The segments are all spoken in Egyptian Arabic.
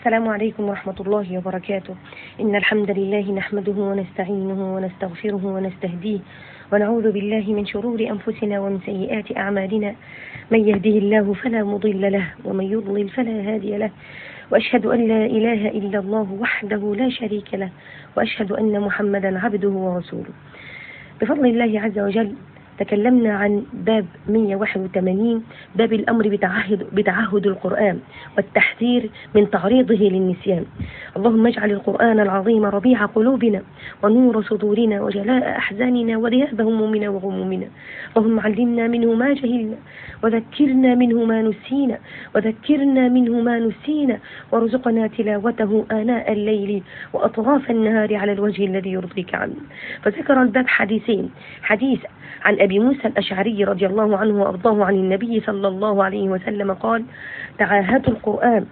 السلام عليكم ورحمة الله وبركاته إن الحمد لله نحمده ونستعينه ونستغفره ونستهديه ونعوذ بالله من شرور أنفسنا ومن سيئات أعمالنا من يهده الله فلا مضل له ومن يضلل فلا هادي له وأشهد أن لا إله إلا الله وحده لا شريك له وأشهد أن محمدا عبده ورسوله بفضل الله عز وجل تكلمنا عن باب 181 باب الأمر بتعهد, بتعهد القرآن والتحذير من تعريضه للنسيان اللهم اجعل القرآن العظيم ربيع قلوبنا ونور صدورنا وجلاء أحزاننا وذهاب همومنا وغمومنا اللهم علمنا منه ما جهلنا وذكرنا منه ما نسينا وذكرنا منه ما نسينا وارزقنا تلاوته آناء الليل وأطراف النهار على الوجه الذي يرضيك عنه فذكر الباب حديثين حديث عن أبي موسى الأشعري رضي الله عنه وأرضاه عن النبي صلى الله عليه وسلم قال تعاهدوا القرآن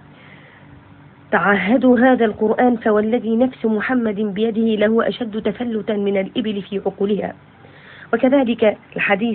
تعاهدوا هذا القرآن فوالذي نفس محمد بيده له أشد تفلتا من الإبل في عقولها وكذلك الحديث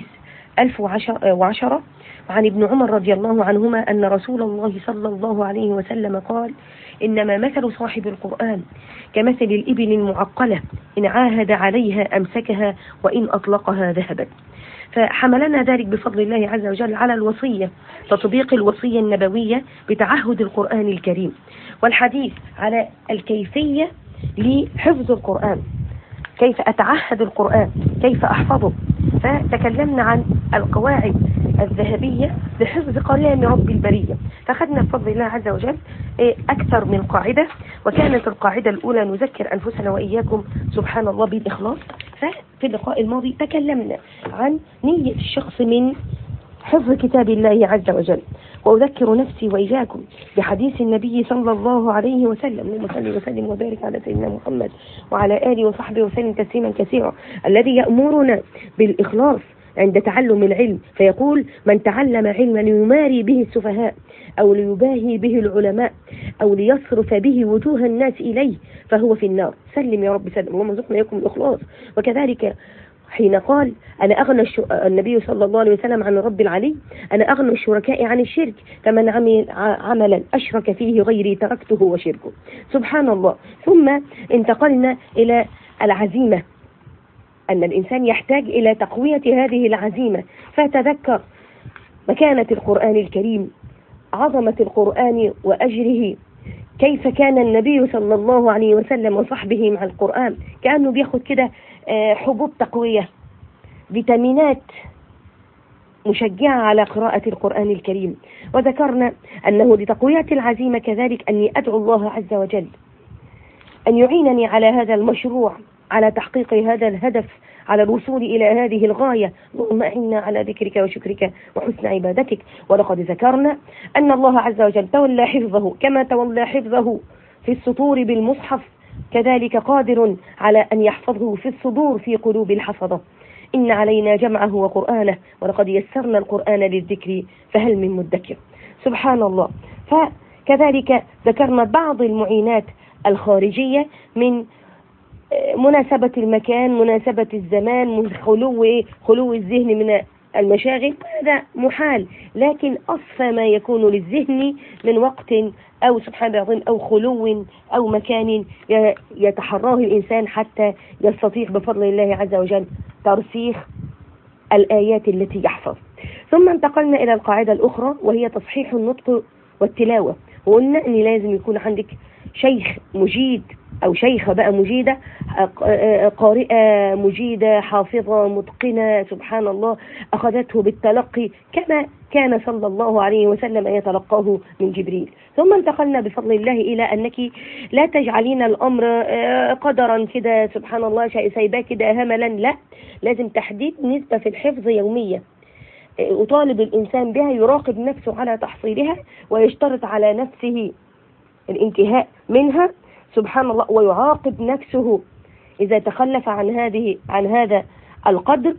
1010 عن ابن عمر رضي الله عنهما أن رسول الله صلى الله عليه وسلم قال إنما مثل صاحب القرآن كمثل الإبل المعقلة إن عاهد عليها أمسكها وإن أطلقها ذهبت فحملنا ذلك بفضل الله عز وجل على الوصية تطبيق الوصية النبوية بتعهد القرآن الكريم والحديث على الكيفية لحفظ القرآن كيف أتعهد القرآن كيف أحفظه فتكلمنا عن القواعد الذهبية لحفظ كلام رب البرية فأخذنا بفضل الله عز وجل أكثر من قاعدة وكانت القاعدة الأولى نذكر أنفسنا وإياكم سبحان الله بالإخلاص ففي اللقاء الماضي تكلمنا عن نية الشخص من حفظ كتاب الله عز وجل وأذكر نفسي وإياكم بحديث النبي صلى الله عليه وسلم اللهم صل وسلم وبارك على سيدنا محمد وعلى آله وصحبه وسلم تسليما كثيرا الذي يأمرنا بالإخلاص عند تعلم العلم فيقول من تعلم علما يماري به السفهاء أو ليباهي به العلماء أو ليصرف به وجوه الناس إليه فهو في النار سلم يا رب سلم اللهم ارزقنا إياكم الإخلاص وكذلك حين قال أنا أغنى الشو... النبي صلى الله عليه وسلم عن رب العلي أنا أغنى الشركاء عن الشرك فمن عمل عملا أشرك فيه غيري تركته وشركه سبحان الله ثم انتقلنا إلى العزيمة أن الإنسان يحتاج إلى تقوية هذه العزيمة فتذكر مكانة القرآن الكريم عظمة القرآن وأجره كيف كان النبي صلى الله عليه وسلم وصحبه مع القرآن كأنه بياخد كده حبوب تقوية فيتامينات مشجعة على قراءة القرآن الكريم وذكرنا أنه لتقوية العزيمة كذلك أني أدعو الله عز وجل أن يعينني على هذا المشروع على تحقيق هذا الهدف على الوصول إلى هذه الغاية اللهم أعنا على ذكرك وشكرك وحسن عبادتك ولقد ذكرنا أن الله عز وجل تولى حفظه كما تولى حفظه في السطور بالمصحف كذلك قادر على أن يحفظه في الصدور في قلوب الحفظة إن علينا جمعه وقرآنه ولقد يسرنا القرآن للذكر فهل من مدكر سبحان الله فكذلك ذكرنا بعض المعينات الخارجية من مناسبة المكان مناسبة الزمان خلو خلو الذهن من المشاغل هذا محال لكن أصفى ما يكون للذهن من وقت أو سبحان الله أو خلو أو مكان يتحراه الإنسان حتى يستطيع بفضل الله عز وجل ترسيخ الآيات التي يحفظ ثم انتقلنا إلى القاعدة الأخرى وهي تصحيح النطق والتلاوة وقلنا أن لازم يكون عندك شيخ مجيد أو شيخة بقى مجيدة قارئة مجيدة حافظة متقنة سبحان الله أخذته بالتلقي كما كان صلى الله عليه وسلم يتلقاه من جبريل ثم انتقلنا بفضل الله إلى أنك لا تجعلين الأمر قدرا كده سبحان الله سايباه كده هملا لا لازم تحديد نسبة في الحفظ يومية يطالب الإنسان بها يراقب نفسه على تحصيلها ويشترط على نفسه الانتهاء منها سبحان الله ويعاقب نفسه إذا تخلف عن هذه عن هذا القدر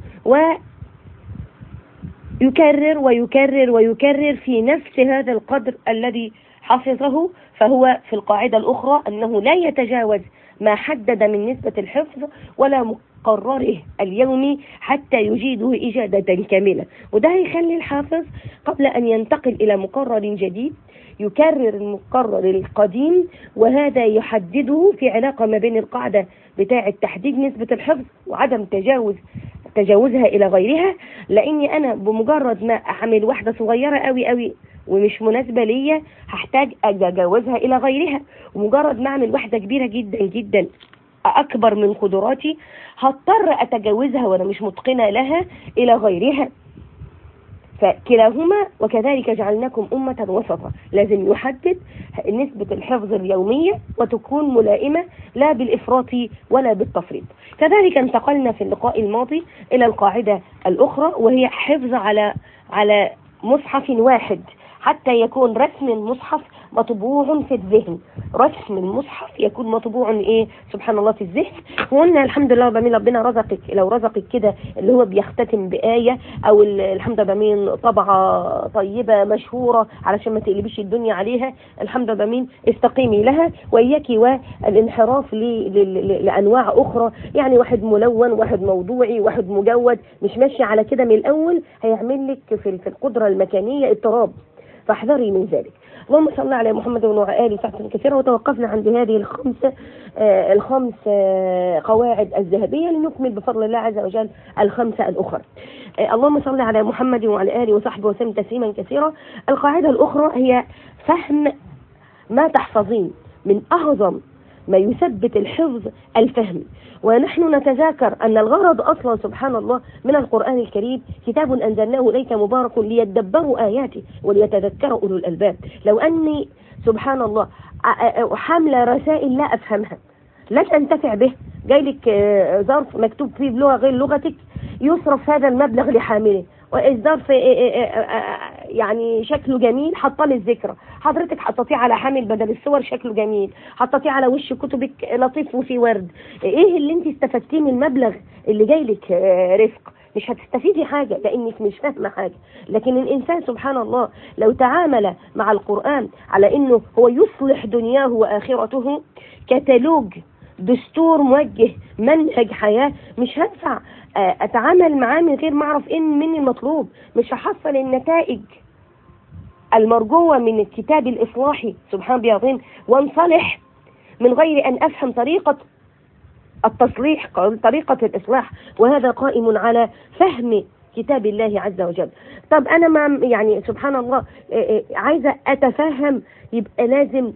ويكرر ويكرر ويكرر في نفس هذا القدر الذي حفظه فهو في القاعدة الأخرى أنه لا يتجاوز ما حدد من نسبة الحفظ ولا مقرره اليومي حتى يجيده إجادة كاملة وده هيخلي الحافظ قبل أن ينتقل إلى مقرر جديد يكرر المقرر القديم وهذا يحدده في علاقة ما بين القاعدة بتاعة تحديد نسبة الحفظ وعدم تجاوز تجاوزها إلى غيرها لأني أنا بمجرد ما أعمل واحدة صغيرة قوي قوي ومش مناسبة ليا هحتاج أتجاوزها إلى غيرها ومجرد ما أعمل واحدة كبيرة جدا جدا أكبر من قدراتي هضطر أتجاوزها وأنا مش متقنة لها إلى غيرها فكلاهما وكذلك جعلناكم أمة وسطا لازم يحدد نسبة الحفظ اليومية وتكون ملائمة لا بالإفراط ولا بالتفريط كذلك انتقلنا في اللقاء الماضي إلى القاعدة الأخرى وهي حفظ على على مصحف واحد حتى يكون رسم المصحف مطبوع في الذهن رسم المصحف يكون مطبوع ايه سبحان الله في الذهن وقلنا الحمد لله بمين ربنا رزقك لو رزقك كده اللي هو بيختتم بآية او الحمد لله بمين طبعة طيبة مشهورة علشان ما تقلبيش الدنيا عليها الحمد لله بمين استقيمي لها وإياك والانحراف لأنواع أخرى يعني واحد ملون واحد موضوعي واحد مجود مش ماشي على كده من الأول هيعمل لك في القدرة المكانية اضطراب فاحذري من ذلك اللهم صل على محمد وعلى اله وصحبه كثيرا وتوقفنا عند هذه الخمسه آه الخمس آه قواعد الذهبيه لنكمل بفضل الله عز وجل الخمسه الاخرى. آه اللهم صل على محمد وعلى اله وصحبه وسلم تسليما كثيرا. القاعده الاخرى هي فهم ما تحفظين من اعظم ما يثبت الحفظ الفهم ونحن نتذاكر أن الغرض أصلا سبحان الله من القرآن الكريم كتاب أنزلناه إليك مبارك ليدبروا آياته وليتذكروا أولو الألباب لو أني سبحان الله حاملة رسائل لا أفهمها لا تنتفع به جاي لك ظرف مكتوب فيه بلغة غير لغتك يصرف هذا المبلغ لحامله والظرف يعني شكله جميل حاطه لي الذكرى حضرتك حطيتيه على حامل بدل الصور شكله جميل حطيتيه على وش كتبك لطيف وفي ورد ايه اللي انت استفدتيه من المبلغ اللي جاي لك رفق مش هتستفيدي حاجة لانك مش فاهمة حاجة لكن الانسان سبحان الله لو تعامل مع القرآن على انه هو يصلح دنياه واخرته كتالوج دستور موجه منهج حياة مش هدفع اتعامل معاه من غير ما اعرف ايه مني المطلوب مش هحصل النتائج المرجوة من الكتاب الإصلاحي سبحان بيعظيم وانصلح من غير أن أفهم طريقة التصليح طريقة الإصلاح وهذا قائم على فهم كتاب الله عز وجل طب أنا ما يعني سبحان الله عايزة أتفهم يبقى لازم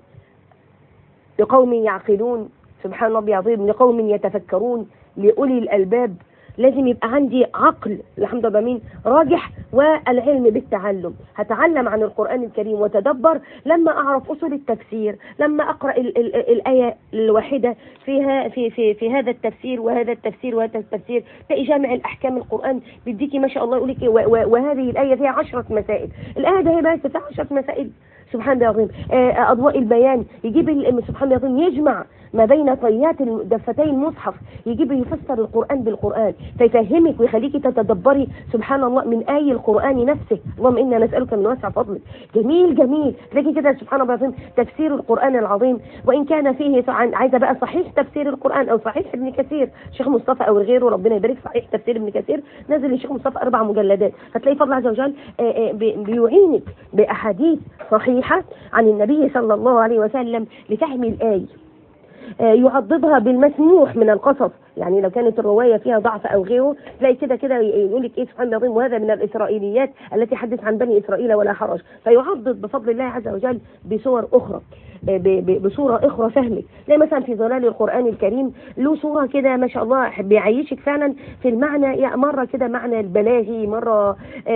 لقوم يعقلون سبحان الله العظيم لقوم يتفكرون لأولي الألباب لازم يبقى عندي عقل الحمد لله مين راجح والعلم بالتعلم هتعلم عن القرآن الكريم وتدبر لما أعرف أصول التفسير لما أقرأ ال ال الآية الواحدة فيها في, في, في هذا التفسير وهذا التفسير وهذا التفسير تلاقي جامع الأحكام القرآن بيديكي ما شاء الله يقول لك وهذه الآية فيها عشرة مسائل الآية ده هي بس فيها عشرة مسائل سبحان الله العظيم أضواء البيان يجيب سبحان الله العظيم يجمع ما بين طيات دفتي المصحف يجيب يفسر القرآن بالقرآن فيفهمك ويخليك تتدبري سبحان الله من آي القرآن نفسه اللهم إنا نسألك من واسع فضلك جميل جميل تلاقي كده سبحان الله العظيم تفسير القرآن العظيم وإن كان فيه عايزة بقى صحيح تفسير القرآن أو صحيح ابن كثير شيخ مصطفى أو غيره ربنا يبارك صحيح تفسير ابن كثير نزل الشيخ مصطفى أربع مجلدات فتلاقي فضل عز وجل بيعينك بأحاديث صحيحة عن النبي صلى الله عليه وسلم لفهم الآية يعضدها بالمسموح من القصص يعني لو كانت الرواية فيها ضعف أو غيره تلاقي كده كده يقول لك إيه سبحان الله العظيم وهذا من الإسرائيليات التي حدث عن بني إسرائيل ولا حرج فيعضد بفضل الله عز وجل بصور أخرى بصورة أخرى فهمك زي مثلا في ظلال القرآن الكريم له صورة كده ما شاء الله بيعيشك فعلا في المعنى يعني مرة كده معنى البلاغي مرة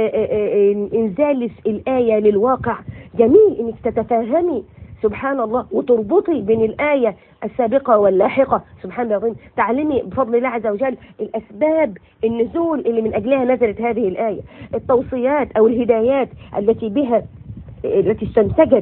إنزال الآية للواقع جميل إنك تتفهمي سبحان الله وتربطي بين الآية السابقة واللاحقة سبحان الله العظيم تعلمي بفضل الله عز وجل الأسباب النزول اللي من أجلها نزلت هذه الآية التوصيات أو الهدايات التي بها التي استنتجت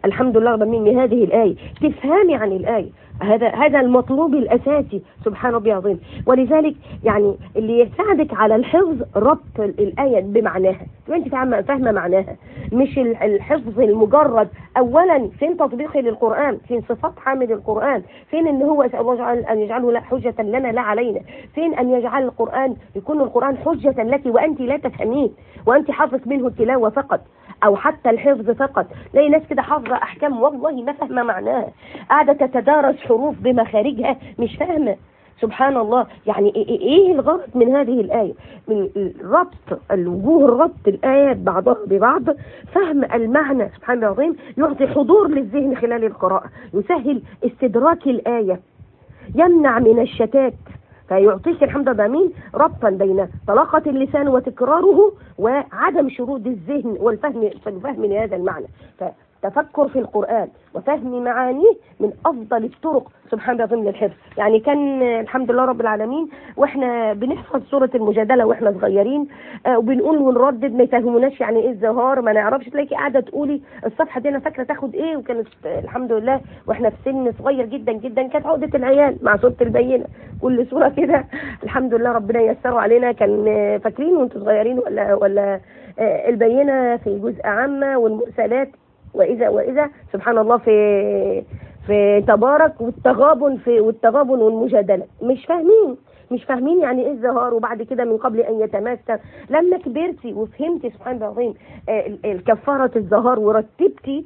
الحمد لله رب العالمين هذه الآية تفهمي عن الآية هذا هذا المطلوب الاساسي سبحان ربي العظيم ولذلك يعني اللي يساعدك على الحفظ ربط الآية بمعناها وانت فاهمه فاهمه معناها مش الحفظ المجرد اولا فين تطبيقي للقرآن فين صفات حامل القرآن فين ان هو اسال الله ان يجعله لا حجة لنا لا علينا فين ان يجعل القرآن يكون القرآن حجة لك وانت لا تفهمين وانت حافظ منه التلاوة فقط او حتى الحفظ فقط تلاقي ناس كده حافظه احكام والله ما فاهمه معناها قاعده تتدارس حروف بمخارجها مش فاهمه سبحان الله يعني ايه الغرض من هذه الآية من ربط الوجوه ربط الآيات بعضها ببعض فهم المعنى سبحان الله العظيم يعطي حضور للذهن خلال القراءة يسهل استدراك الآية يمنع من الشتات فيعطيك الحمد لله مين ربطا بين طلاقة اللسان وتكراره وعدم شرود الذهن والفهم فالفهم لهذا المعنى فتفكر في القرآن وفهم معانيه من أفضل الطرق سبحان الله ضمن الحفظ يعني كان الحمد لله رب العالمين واحنا بنحفظ سورة المجادلة واحنا صغيرين آه وبنقول ونردد ما يفهموناش يعني ايه الزهار ما نعرفش تلاقي قاعدة تقولي الصفحة دي انا فاكرة تاخد ايه وكانت الحمد لله واحنا في سن صغير جدا جدا كانت عقدة العيال مع سورة البينة كل سورة كده الحمد لله ربنا يسره علينا كان فاكرين وانتوا صغيرين ولا ولا آه البينة في جزء عامة والمرسلات واذا واذا سبحان الله في في تبارك والتغابن في والتغابن والمجادله مش فاهمين مش فاهمين يعني ايه الزهار وبعد كده من قبل ان يتمثل لما كبرتي وفهمتي سبحان الله العظيم الكفاره الزهار ورتبتي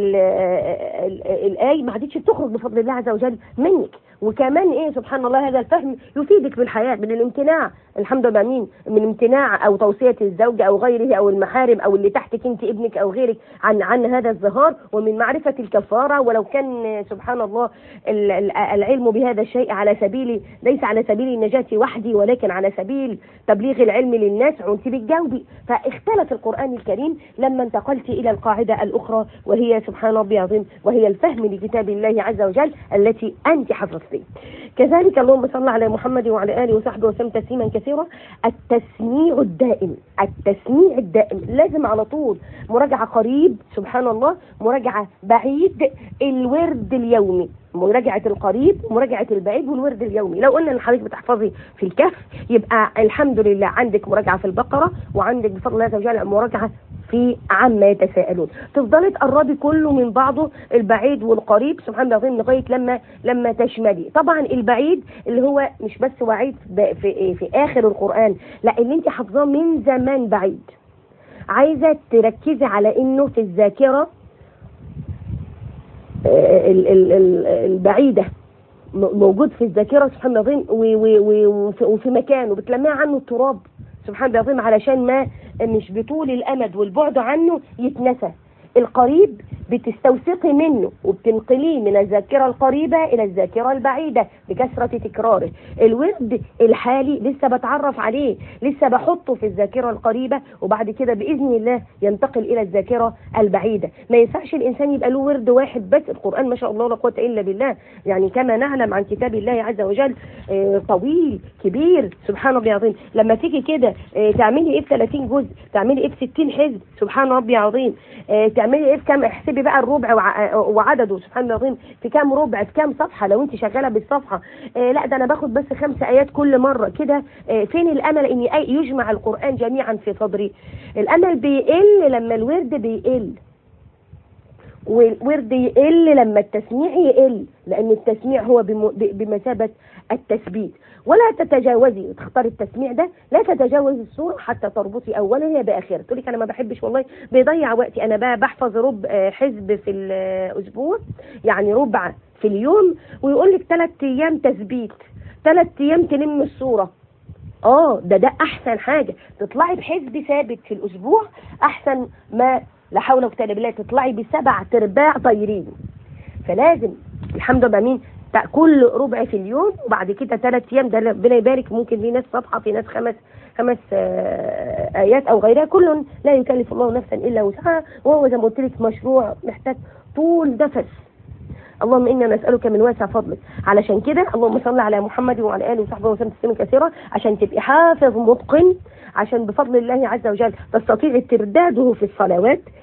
الآية ما عادتش بتخرج بفضل الله عز وجل منك وكمان ايه سبحان الله هذا الفهم يفيدك في الحياة من الامتناع الحمد لله مين من امتناع او توصية الزوج او غيره او المحارم او اللي تحتك انت ابنك او غيرك عن عن هذا الزهار ومن معرفة الكفارة ولو كان سبحان الله العلم بهذا الشيء على سبيل ليس على سبيل النجاة وحدي ولكن على سبيل تبليغ العلم للناس وانت بتجاوبي فاختلف القرآن الكريم لما انتقلت الى القاعدة الاخرى وهي سبحان ربي العظيم وهي الفهم لكتاب الله عز وجل التي انت حفظتيه كذلك اللهم صل على محمد وعلى اله وصحبه وسلم تسليما كثيرا التسميع الدائم التسميع الدائم لازم على طول مراجعة قريب سبحان الله مراجعة بعيد الورد اليومي مراجعة القريب ومراجعة البعيد والورد اليومي لو قلنا ان حضرتك بتحفظي في الكهف يبقى الحمد لله عندك مراجعة في البقرة وعندك بفضل الله عز وجل مراجعة في عما يتساءلون تفضلي تقربي كله من بعضه البعيد والقريب سبحان الله العظيم لغايه لما لما تشملي طبعا البعيد اللي هو مش بس وعيد في في اخر القران لا اللي انت حافظاه من زمان بعيد عايزه تركزي على انه في الذاكره البعيده موجود في الذاكره سبحان الله العظيم وفي مكان وبتلمعي عنه التراب سبحان الله العظيم علشان ما مش بطول الامد والبعد عنه يتنسى القريب بتستوثقي منه وبتنقليه من الذاكرة القريبة إلى الذاكرة البعيدة بكثرة تكراره الورد الحالي لسه بتعرف عليه لسه بحطه في الذاكرة القريبة وبعد كده بإذن الله ينتقل إلى الذاكرة البعيدة ما ينفعش الإنسان يبقى له ورد واحد بس القرآن ما شاء الله لا قوة إلا بالله يعني كما نعلم عن كتاب الله عز وجل طويل كبير سبحان ربي العظيم لما تيجي كده تعملي إيه في 30 جزء تعملي إيه في 60 حزب سبحان ربي العظيم تعملي إيه في كام احسبي بقى الربع وعدده سبحان الله العظيم في كام ربع في كام صفحة لو انت شغالة بالصفحة آه لا ده انا باخد بس خمس ايات كل مرة كده آه فين الامل ان يجمع القرآن جميعا في صدري الامل بيقل لما الورد بيقل والورد يقل لما التسميع يقل لان التسميع هو بمثابة التثبيت ولا تتجاوزي تختاري التسميع ده لا تتجاوزي الصورة حتى تربطي أولها بآخرها تقولي أنا ما بحبش والله بيضيع وقتي أنا بحفظ ربع حزب في الأسبوع يعني ربع في اليوم ويقول لك ثلاث أيام تثبيت ثلاث أيام تلم الصورة اه ده ده احسن حاجة تطلعي بحزب ثابت في الاسبوع احسن ما لا حول ولا قوه الا بالله تطلعي بسبع ترباع طايرين فلازم الحمد لله مين كل ربع في اليوم وبعد كده ثلاث ايام ده ربنا يبارك ممكن في ناس صفحه في ناس خمس خمس ايات او غيرها كل لا يكلف الله نفسا الا وسعها وهو زي ما قلت لك مشروع محتاج طول نفس اللهم انا نسالك من واسع فضلك علشان كده اللهم صل على محمد وعلى اله وصحبه وسلم تسليما كثيرا عشان تبقي حافظ متقن عشان بفضل الله عز وجل تستطيعي ترداده في الصلوات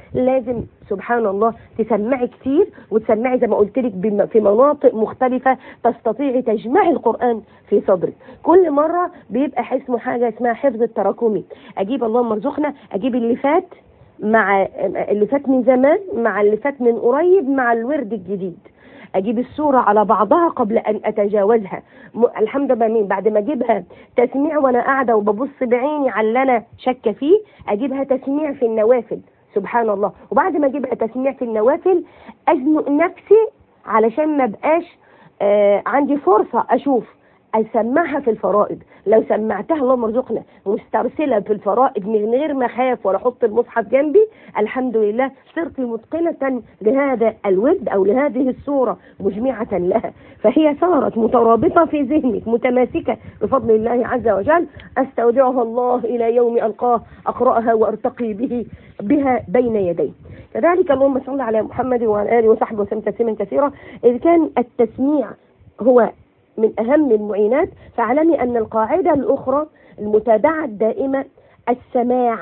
لازم سبحان الله تسمعي كتير وتسمعي زي ما قلت لك بم- في مناطق مختلفة تستطيعي تجمعي القرآن في صدرك كل مرة بيبقى اسمه حاجة اسمها حفظ التراكمي أجيب اللهم ارزقنا أجيب اللي فات مع اللي فات من زمان مع اللي فات من قريب مع الورد الجديد اجيب السوره على بعضها قبل ان اتجاوزها م... الحمد لله مين بعد ما اجيبها تسميع وانا قاعده وببص بعيني على اللي انا شاكه فيه اجيبها تسميع في النوافل سبحان الله وبعد ما اجيبها تسميع في النوافل ازنق نفسي علشان ما بقاش آه عندي فرصه اشوف اسمعها في الفرائض لو سمعتها اللهم ارزقنا مسترسله في الفرائض من غير ما اخاف ولا احط المصحف جنبي الحمد لله صرت متقنه لهذا الورد او لهذه السوره مجمعه لها فهي صارت مترابطه في ذهنك متماسكه بفضل الله عز وجل استودعها الله الى يوم القاه اقراها وارتقي به بها بين يديه كذلك اللهم صل على محمد وعلى اله وصحبه وسلم تسليما كثيرا اذا كان التسميع هو من أهم المعينات فاعلمي أن القاعدة الأخرى المتابعة الدائمة السماع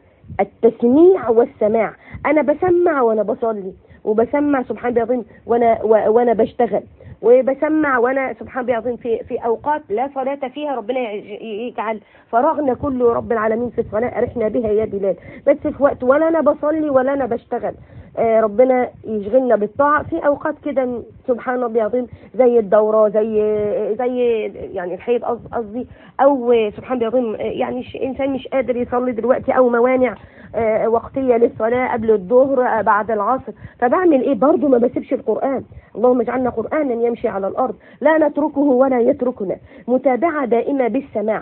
التسميع والسماع أنا بسمع وأنا بصلي وبسمع سبحان الله العظيم وأنا و- وأنا بشتغل وبسمع وأنا سبحان الله العظيم في في أوقات لا صلاة فيها ربنا يج- يجعل فراغنا كله رب العالمين في الصلاة أرحنا بها يا بلال بس في وقت ولا أنا بصلي ولا أنا بشتغل آه، ربنا يشغلنا بالطاعة في أوقات كده سبحان الله العظيم زي الدورة زي زي يعني الحيض قص- قصدي أو سبحان الله العظيم آه، يعني ش- إنسان مش قادر يصلي دلوقتي أو موانع آه، وقتية للصلاة قبل الظهر آه، بعد العصر فبعمل إيه برضه ما بسيبش القرآن اللهم اجعلنا قرآنا يمشي على الأرض لا نتركه ولا يتركنا متابعة دائمة بالسماع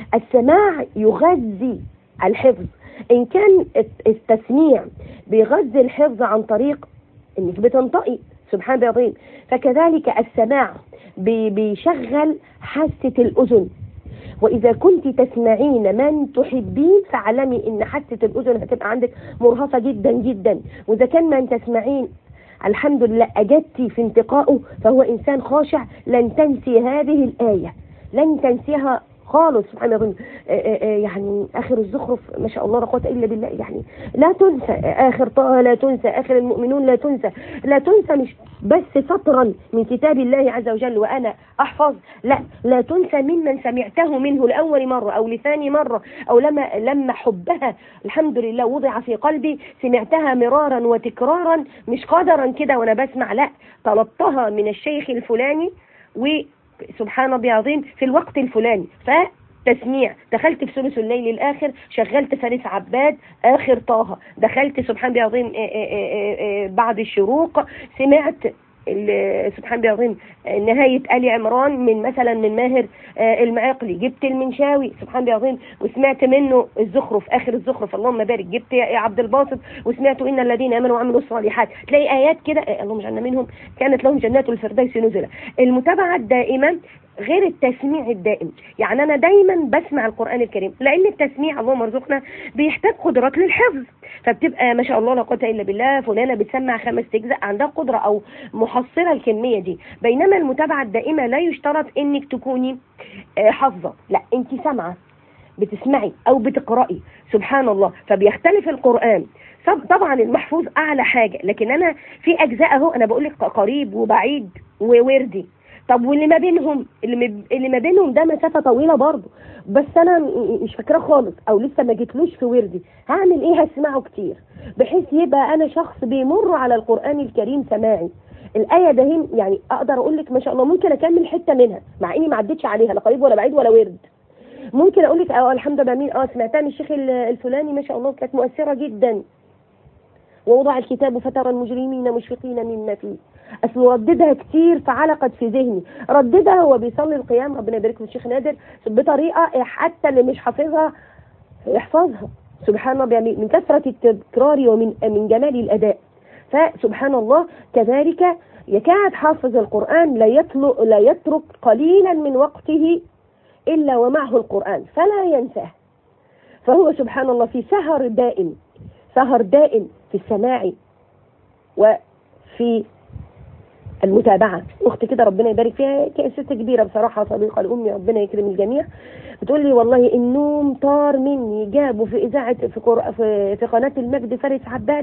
السماع يغذي الحفظ إن كان الت- التسميع بيغذي الحفظ عن طريق إنك بتنطقي سبحان الله العظيم فكذلك السماع بي- بيشغل حاسة الأذن وإذا كنت تسمعين من تحبين فاعلمي إن حاسة الأذن هتبقى عندك مرهفة جدا جدا وإذا كان من تسمعين الحمد لله أجدتي في انتقائه فهو إنسان خاشع لن تنسي هذه الآية لن تنسيها خالص سبحان الله آه، آه، آه، يعني اخر الزخرف ما شاء الله لا قوه الا بالله يعني لا تنسى اخر طه لا تنسى اخر المؤمنون لا تنسى لا تنسى مش بس سطرا من كتاب الله عز وجل وانا احفظ لا لا تنسى ممن سمعته منه لاول مره او لثاني مره او لما لما حبها الحمد لله وضع في قلبي سمعتها مرارا وتكرارا مش قدرا كده وانا بسمع لا طلبتها من الشيخ الفلاني و سبحان الله العظيم في الوقت الفلاني فتسميع دخلت في ثلث الليل الاخر شغلت فارس عباد اخر طه دخلت سبحان الله العظيم آه، آه، آه، آه، بعد الشروق سمعت ال- سبحان الله العظيم آه، نهاية آل عمران من مثلا من ماهر آه، المعقلي جبت المنشاوي سبحان الله العظيم وسمعت منه الزخرف آخر الزخرف اللهم بارك جبت يا عبد الباسط وسمعت إن الذين آمنوا وعملوا الصالحات تلاقي آيات كده آه، اللهم اجعلنا منهم كانت لهم جنات الفردوس نزلا المتابعة الدائمة غير التسميع الدائم يعني انا دايما بسمع القران الكريم لان التسميع اللهم ارزقنا بيحتاج قدرات للحفظ فبتبقى ما شاء الله لا قوه الا بالله فلانه بتسمع خمس اجزاء عندها قدره او محصله الكميه دي بينما المتابعه الدائمه لا يشترط انك تكوني آه، حافظه لا انت سامعه بتسمعي او بتقراي سبحان الله فبيختلف القران طب- طبعا المحفوظ اعلى حاجه لكن انا في اجزاء اهو انا بقول لك قريب وبعيد ووردي طب واللي ما بينهم اللي, م- اللي ما بينهم ده مسافه طويله برضه بس انا م- مش فاكراه خالص او لسه ما جيتلوش في وردي هعمل ايه هسمعه كتير بحيث يبقى انا شخص بيمر على القران الكريم سماعي الايه ده هم- يعني اقدر اقول لك ما شاء الله ممكن اكمل حته منها مع اني ما عدتش عليها لا قريب ولا بعيد ولا ورد ممكن اقول لك اه الحمد لله مين اه سمعتها من الشيخ ال- الفلاني ما شاء الله كانت مؤثره جدا ووضع الكتاب فترى المجرمين مشفقين مما فيه اصل رددها كتير فعلقت في ذهني رددها هو بيصلي القيام ربنا يبارك له الشيخ نادر بطريقه حتى اللي مش حافظها يحفظها سبحان الله يعني من كثره التكرار ومن من جمال الاداء فسبحان الله كذلك يكاد حافظ القران لا يطلق لا يترك قليلا من وقته الا ومعه القران فلا ينساه فهو سبحان الله في سهر دائم سهر دائم في السماع وفي المتابعة أختي كده ربنا يبارك فيها كانت ست كبيرة بصراحة صديقة لأمي ربنا يكرم الجميع بتقول لي والله النوم طار مني جابوا في إذاعة في, قر... في, في قناة المجد فارس عباد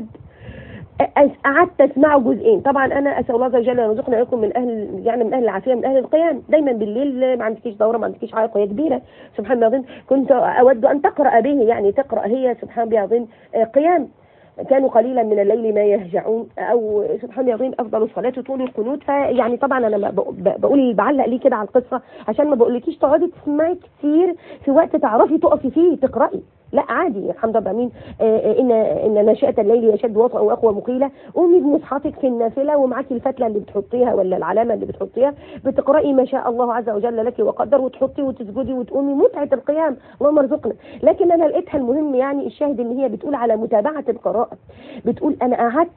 أس- قعدت اسمعه جزئين طبعا انا اسال الله عز وجل ان يرزقنا اياكم من اهل يعني من اهل العافيه من اهل القيام دايما بالليل ما عندكيش دوره ما عندكيش عائقه هي كبيره سبحان الله العظيم كنت اود ان تقرا به يعني تقرا هي سبحان الله العظيم آه، قيام كانوا قليلا من الليل ما يهجعون او سبحان الله العظيم افضل الصلاه طول القنوت فيعني طبعا انا ب- ب- بقول بعلق ليه كده على القصه عشان ما بقولكيش تقعدي تسمعي كتير في وقت تعرفي تقفي فيه تقراي لا عادي الحمد لله امين آه، آه، ان ان ناشئه الليل يشد وطئا واقوى مقيله قومي بمصحفك في النافله ومعاكي الفتله اللي بتحطيها ولا العلامه اللي بتحطيها بتقراي ما شاء الله عز وجل لك وقدر وتحطي وتسجدي وتقومي متعه القيام اللهم ارزقنا لكن انا لقيتها المهم يعني الشاهد ان هي بتقول على متابعه القراءه بتقول انا قعدت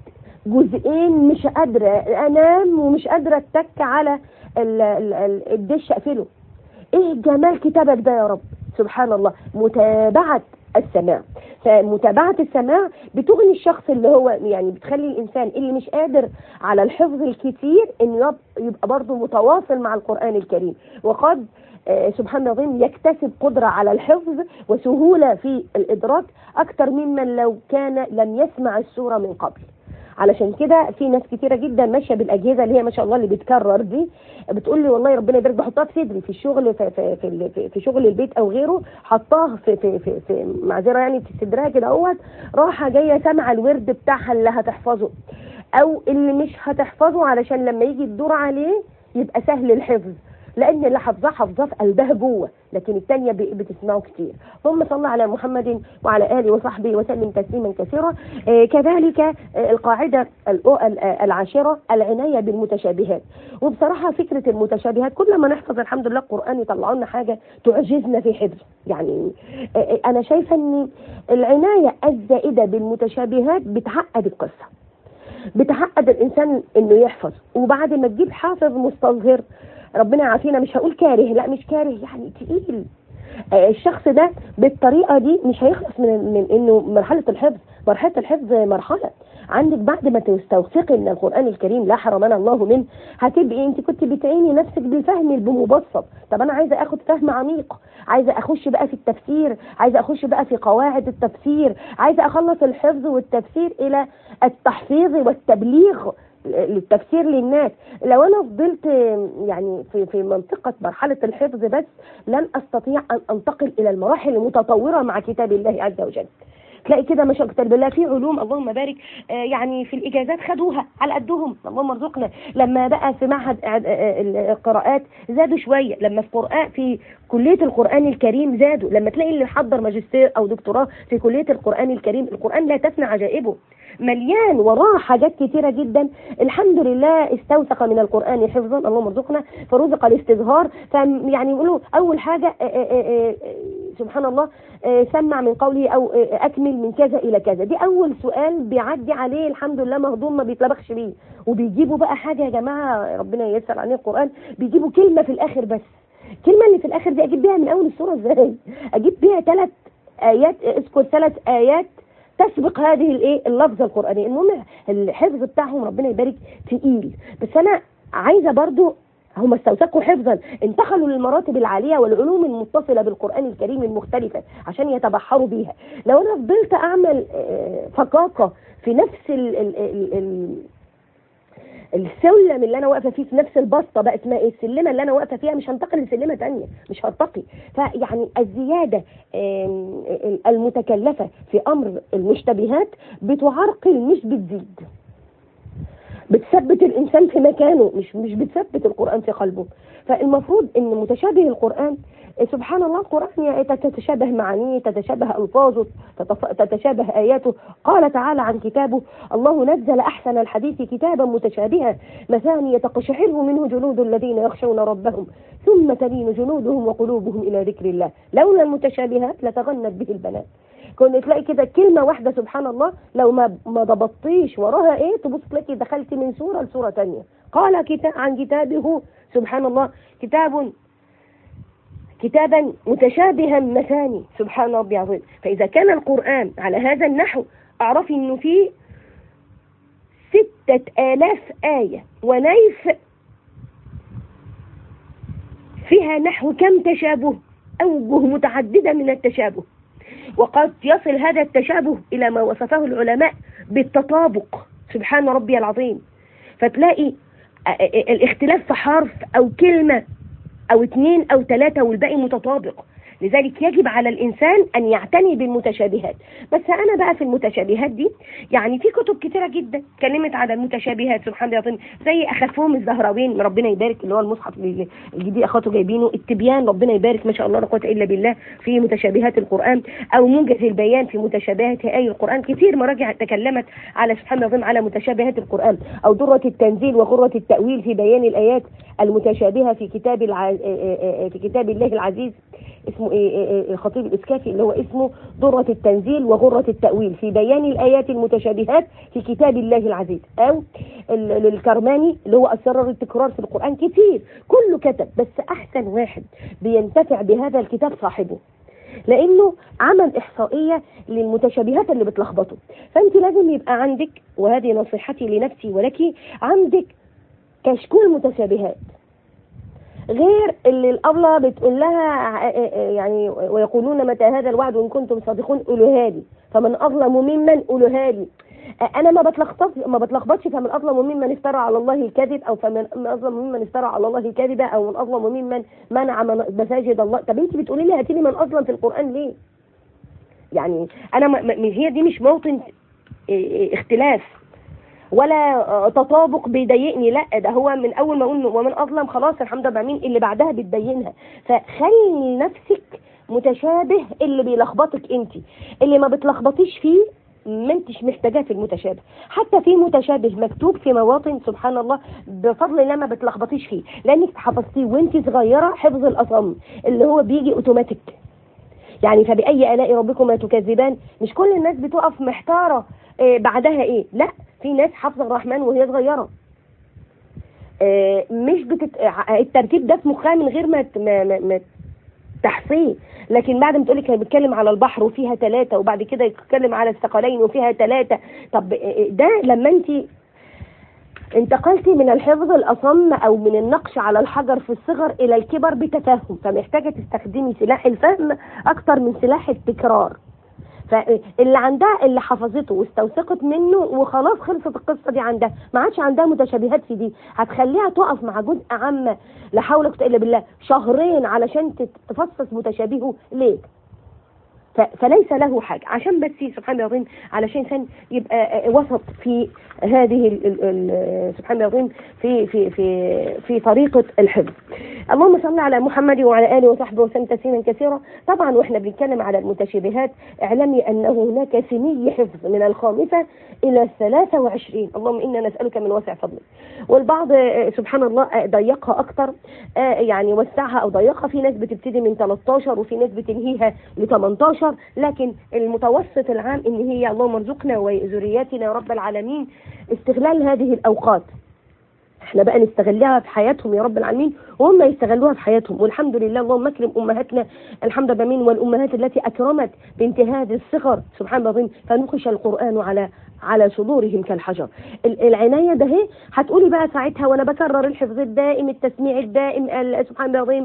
جزئين مش قادره انام ومش قادره اتك على ال- ال- ال- الدش اقفله ايه جمال كتابك ده يا رب سبحان الله متابعة السماع فمتابعة السماع بتغني الشخص اللي هو يعني بتخلي الإنسان اللي مش قادر على الحفظ الكتير إنه يب- يبقى برضه متواصل مع القرآن الكريم وقد آه، سبحان الله العظيم يكتسب قدرة على الحفظ وسهولة في الإدراك أكثر ممن لو كان لم يسمع السورة من قبل علشان كده في ناس كتيره جدا ماشيه بالاجهزه اللي هي ما شاء الله اللي بتكرر دي بتقول لي والله ربنا يبارك بحطها في صدري في الشغل في في في, ال- في, في شغل البيت او غيره حطاها في في في, في معذره يعني في صدرها كده اهوت راحه جايه سامعه الورد بتاعها اللي هتحفظه او اللي مش هتحفظه علشان لما يجي الدور عليه يبقى سهل الحفظ لان اللي حافظاه حافظاه في قلبها جوه لكن الثانيه بتسمعه كتير ثم صلى على محمد وعلى اله وصحبه وسلم تسليما كثيرا آه كذلك آه القاعده الأو- ال- آه، العاشره العنايه بالمتشابهات وبصراحه فكره المتشابهات كل ما نحفظ الحمد لله القران يطلعوا لنا حاجه تعجزنا في حفظ يعني آه، آه، انا شايفه ان العنايه الزائده بالمتشابهات بتعقد القصه بتعقد الانسان انه يحفظ وبعد ما تجيب حافظ مستظهر ربنا يعافينا مش هقول كاره لا مش كاره يعني تقيل آه، الشخص ده بالطريقه دي مش هيخلص من من انه مرحله الحفظ مرحله الحفظ مرحله عندك بعد ما تستوثقي من القران الكريم لا حرمنا الله منه هتبقي انت كنت بتعيني نفسك بالفهم بمبسط طب انا عايزه اخد فهم عميق عايزه اخش بقى في التفسير عايزه اخش بقى في قواعد التفسير عايزه اخلص الحفظ والتفسير الى التحفيظ والتبليغ للتفسير للناس لو انا فضلت يعني في في منطقه مرحله الحفظ بس لن استطيع ان انتقل الى المراحل المتطوره مع كتاب الله عز وجل تلاقي كده ما شاء الله كتاب بالله في علوم اللهم بارك آه، يعني في الاجازات خدوها على قدهم اللهم ارزقنا لما بقى في معهد إعد- آه، آه، القراءات زادوا شويه لما في قرآن في كليه القران الكريم زادوا لما تلاقي اللي حضر ماجستير او دكتوراه في كليه القران الكريم القران لا تفنى عجائبه مليان وراه حاجات كتيرة جدا الحمد لله استوثق من القرآن حفظا اللهم ارزقنا فرزق الاستظهار فيعني يقولوا أول حاجة آه، آه، آه، آه، سبحان الله آه، سمع من قوله أو آه، أكمل من كذا إلى كذا دي أول سؤال بيعدي عليه الحمد لله مهضوم ما بيتلبخش بيه وبيجيبوا بقى حاجة يا جماعة ربنا ييسر عليه القرآن بيجيبوا كلمة في الآخر بس الكلمة اللي في الآخر دي أجيب بيها من أول السورة إزاي أجيب بيها ثلاث آيات اذكر ثلاث آيات تسبق هذه الايه اللفظه القرانيه المهم الحفظ بتاعهم ربنا يبارك تقيل بس انا عايزه برضو هم استوثقوا حفظا انتقلوا للمراتب العاليه والعلوم المتصله بالقران الكريم المختلفه عشان يتبحروا بيها لو انا فضلت اعمل آه، فقاقه في نفس ال ال ال ال السلم اللي انا واقفه فيه في نفس البسطه بقى اسمها ايه السلمه اللي انا واقفه فيها مش هنتقل لسلمه تانية مش هرتقي فيعني الزياده آم، المتكلفه في امر المشتبهات بتعرقل مش بتزيد بتثبت الانسان في مكانه مش مش بتثبت القران في قلبه فالمفروض ان متشابه القران سبحان الله القران يعني تتشابه معانيه تتشابه الفاظه تتف- تتشابه اياته قال تعالى عن كتابه الله نزل احسن الحديث كتابا متشابها مثاني تقشعر منه جلود الذين يخشون ربهم ثم تلين جلودهم وقلوبهم الى ذكر الله لولا المتشابهات لتغنت به البنات كنت تلاقي كده كلمة واحدة سبحان الله لو ما ما ضبطتيش وراها ايه تبص تلاقي دخلت من سورة لسورة تانية قال كتاب عن كتابه سبحان الله كتاب كتابا متشابها مثاني سبحان ربي العظيم فإذا كان القرآن على هذا النحو اعرفي انه فيه ستة آلاف آية ونيف فيها نحو كم تشابه أوجه متعددة من التشابه وقد يصل هذا التشابه إلى ما وصفه العلماء بالتطابق سبحان ربي العظيم فتلاقي الاختلاف في حرف أو كلمة أو اثنين أو ثلاثة والباقي متطابق لذلك يجب على الإنسان أن يعتني بالمتشابهات بس أنا بقى في المتشابهات دي يعني في كتب كتيرة جدا اتكلمت على المتشابهات سبحان الله زي أخفهم الزهراوين ربنا يبارك اللي هو المصحف الجديد أخواته جايبينه التبيان ربنا يبارك ما شاء الله لا قوة إلا بالله في متشابهات القرآن أو موجز البيان في متشابهات آي القرآن كتير مراجع تكلمت على سبحان الله على متشابهات القرآن أو درة التنزيل وغرة التأويل في بيان الآيات المتشابهة في كتاب الع... في كتاب الله العزيز اسمه ايه الخطيب الاسكافي اللي هو اسمه درة التنزيل وغرة التأويل في بيان الآيات المتشابهات في كتاب الله العزيز أو للكرماني اللي هو أسرار التكرار في القرآن كتير كله كتب بس أحسن واحد بينتفع بهذا الكتاب صاحبه لانه عمل احصائيه للمتشابهات اللي بتلخبطه فانت لازم يبقى عندك وهذه نصيحتي لنفسي ولك عندك كشكول متشابهات غير اللي الأبلة بتقول لها يعني ويقولون متى هذا الوعد وإن كنتم صادقون قولوها لي فمن أظلم ممن قولوها لي أنا ما بتلخبطش ما بتلخبطش فمن أظلم ممن افترى على الله الكذب أو فمن أظلم ممن افترى على الله الكذب أو من أظلم ممن منع مساجد الله طب أنت بتقولي لي هاتي لي من أظلم في القرآن ليه؟ يعني أنا ما هي دي مش موطن اختلاف ولا تطابق بيضايقني لا ده هو من اول ما اقول ومن اظلم خلاص الحمد لله مين اللي بعدها بتبينها فخلي نفسك متشابه اللي بيلخبطك انت اللي ما بتلخبطيش فيه ما انتش محتاجاه في المتشابه حتى في متشابه مكتوب في مواطن سبحان الله بفضل الله ما بتلخبطيش فيه لانك حفظتيه وانت صغيره حفظ الاصم اللي هو بيجي اوتوماتيك يعني فبأي آلاء ربكما تكذبان مش كل الناس بتقف محتارة إيه بعدها ايه لا في ناس حافظة الرحمن وهي صغيرة إيه مش بتت... الترتيب ده في مخها من غير ما ما, ما... ما تحصيه لكن بعد ما تقولك بيتكلم على البحر وفيها ثلاثة وبعد كده يتكلم على الثقلين وفيها ثلاثة طب ده لما انت انتقلتي من الحفظ الأصم أو من النقش على الحجر في الصغر إلى الكبر بتفهم فمحتاجة تستخدمي سلاح الفهم أكتر من سلاح التكرار فاللي عندها اللي حفظته واستوثقت منه وخلاص خلصت القصة دي عندها ما عادش عندها متشابهات في دي هتخليها تقف مع جزء عامة لا حول ولا قوة إلا بالله شهرين علشان تفصص متشابهه ليه فليس له حاجة عشان بس سبحان الله العظيم علشان كان يبقى وسط في هذه ال ال سبحان الله العظيم في في في في طريقة الحفظ اللهم صل على محمد وعلى آله وصحبه وسلم تسليما كثيرا طبعا واحنا بنتكلم على المتشابهات اعلمي أنه هناك سني حفظ من الخامسة إلى الثلاثة وعشرين اللهم إنا نسألك من واسع فضلك والبعض سبحان الله ضيقها أكتر يعني وسعها أو ضيقها في ناس بتبتدي من 13 وفي ناس بتنهيها ل 18 لكن المتوسط العام ان هي اللهم ارزقنا وذرياتنا يا رب العالمين استغلال هذه الاوقات احنا بقى نستغلها في حياتهم يا رب العالمين وهم يستغلوها في حياتهم والحمد لله اللهم اكرم امهاتنا الحمد لله من والامهات التي اكرمت بانتهاز الصغر سبحان الله العظيم فنقش القران على على صدورهم كالحجر العناية ده هي هتقولي بقى ساعتها وانا بكرر الحفظ الدائم التسميع الدائم سبحان الله العظيم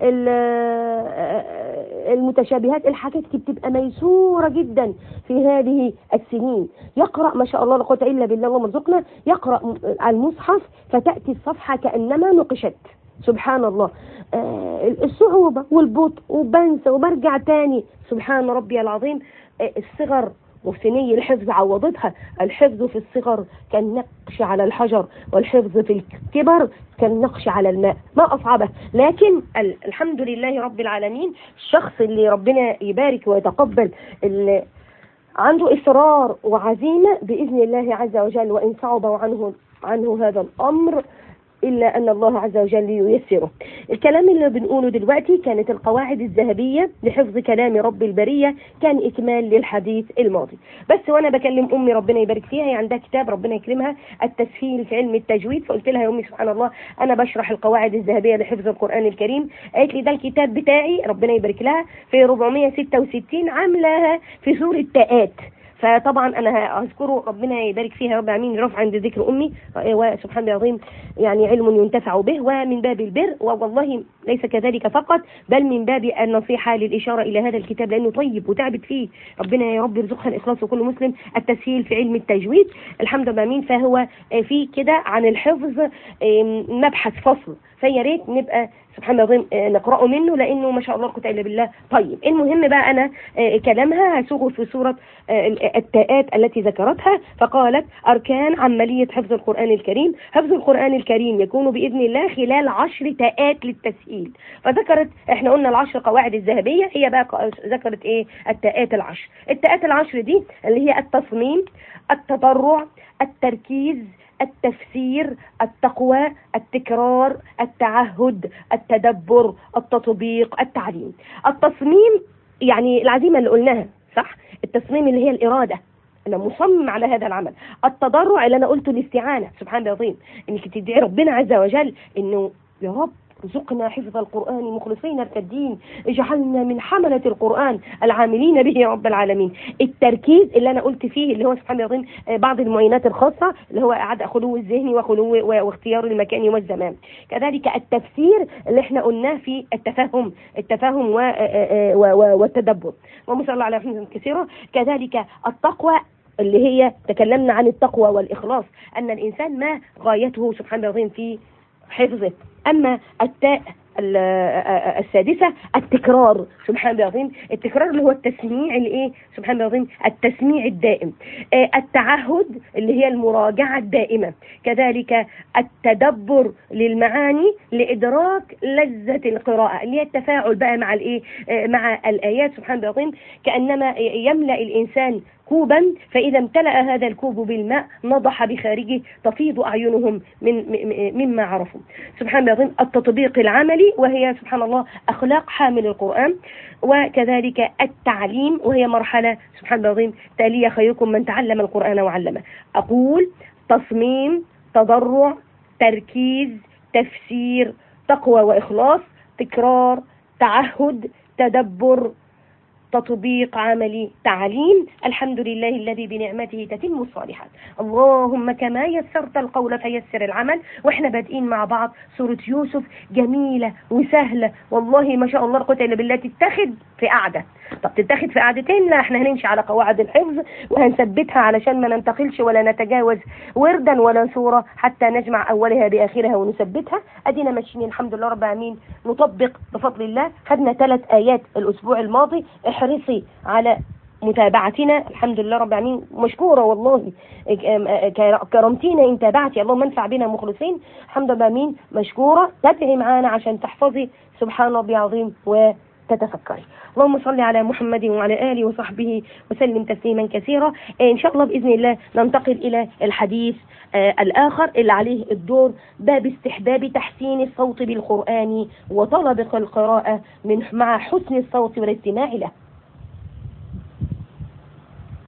المتشابهات الحاجات دي بتبقى ميسورة جدا في هذه السنين يقرأ ما شاء الله لا قوه الا بالله اللهم ارزقنا يقرأ المصحف فتأتي الصفحة كأنما نقشت سبحان الله آه الصعوبة والبطء وبنسى وبرجع تاني سبحان ربي العظيم آه الصغر وسني الحفظ عوضتها الحفظ في الصغر كالنقش على الحجر والحفظ في الكبر كالنقش على الماء ما أصعبه لكن الحمد لله رب العالمين الشخص اللي ربنا يبارك ويتقبل اللي عنده إصرار وعزيمة بإذن الله عز وجل وإن صعب عنه عنه هذا الأمر إلا أن الله عز وجل ييسره الكلام اللي بنقوله دلوقتي كانت القواعد الذهبية لحفظ كلام رب البرية كان إكمال للحديث الماضي بس وأنا بكلم أمي ربنا يبارك فيها هي عندها كتاب ربنا يكرمها التسهيل في علم التجويد فقلت لها يا أمي سبحان الله أنا بشرح القواعد الذهبية لحفظ القرآن الكريم قالت لي ده الكتاب بتاعي ربنا يبارك لها في 466 عاملاها في سورة تاءات فطبعا انا هذكره ربنا يبارك فيها يا رب العالمين رفع عند ذكر امي وسبحان الله العظيم يعني علم ينتفع به ومن باب البر والله ليس كذلك فقط بل من باب النصيحه للاشاره الى هذا الكتاب لانه طيب وتعبت فيه ربنا يا رب يرزقها الاخلاص وكل مسلم التسهيل في علم التجويد الحمد لله امين فهو في كده عن الحفظ مبحث فصل فيا ريت نبقى سبحان الله العظيم نقرأه منه لأنه ما شاء الله قوة إلا بالله طيب المهم بقى أنا كلامها هسوغه في سورة التاءات التي ذكرتها فقالت أركان عملية حفظ القرآن الكريم حفظ القرآن الكريم يكون بإذن الله خلال عشر تاءات للتسهيل فذكرت احنا قلنا العشر قواعد الذهبية هي بقى ذكرت ايه التاءات العشر التاءات العشر دي اللي هي التصميم التضرع التركيز التفسير التقوى التكرار التعهد التدبر التطبيق التعليم التصميم يعني العزيمة اللي قلناها صح التصميم اللي هي الإرادة أنا مصمم على هذا العمل التضرع اللي أنا قلته الاستعانة سبحان الله العظيم إنك تدعي ربنا عز وجل إنه يا رب ارزقنا حفظ القرآن مخلصين لك الدين اجعلنا من حملة القرآن العاملين به يا رب العالمين التركيز اللي أنا قلت فيه اللي هو سبحان الله بعض المعينات الخاصة اللي هو إعادة خلو الذهن وخلو واختيار المكان والزمان كذلك التفسير اللي احنا قلناه في التفهم التفاهم والتدبر اللهم صل على محمد كثيرا كذلك التقوى اللي هي تكلمنا عن التقوى والإخلاص أن الإنسان ما غايته سبحان الله العظيم في حفظه أما التاء السادسة التكرار سبحان الله العظيم التكرار اللي هو التسميع الايه سبحان الله العظيم التسميع الدائم التعهد اللي هي المراجعة الدائمة كذلك التدبر للمعاني لإدراك لذة القراءة اللي هي التفاعل بقى مع الايه مع الآيات سبحان الله العظيم كأنما يملأ الإنسان كوبا فإذا امتلأ هذا الكوب بالماء نضح بخارجه تفيض أعينهم من مما عرفوا سبحان الله العظيم التطبيق العملي وهي سبحان الله أخلاق حامل القرآن وكذلك التعليم وهي مرحلة سبحان الله العظيم تالية خيركم من تعلم القرآن وعلمه أقول تصميم تضرع تركيز تفسير تقوى وإخلاص تكرار تعهد تدبر تطبيق عملي تعليم الحمد لله الذي بنعمته تتم الصالحات اللهم كما يسرت القول فيسر العمل واحنا بادئين مع بعض سورة يوسف جميلة وسهلة والله ما شاء الله قوة الا بالله تتخذ في قعدة طب تتخذ في قعدتين لا احنا هنمشي على قواعد الحفظ وهنثبتها علشان ما ننتقلش ولا نتجاوز وردا ولا سورة حتى نجمع اولها باخرها ونثبتها ادينا ماشيين الحمد لله رب العالمين نطبق بفضل الله خدنا ثلاث ايات الاسبوع الماضي احرصي على متابعتنا الحمد لله رب العالمين مشكورة والله كرمتينا إن تابعتي اللهم انفع بنا مخلصين الحمد لله مين مشكورة تابعي معانا عشان تحفظي سبحان ربي العظيم وتتفكري اللهم صل على محمد وعلى آله وصحبه وسلم تسليما كثيرا إن شاء الله بإذن الله ننتقل إلى الحديث آه الآخر اللي عليه الدور باب استحباب تحسين الصوت بالقرآن وطلب القراءة من مع حسن الصوت والاستماع له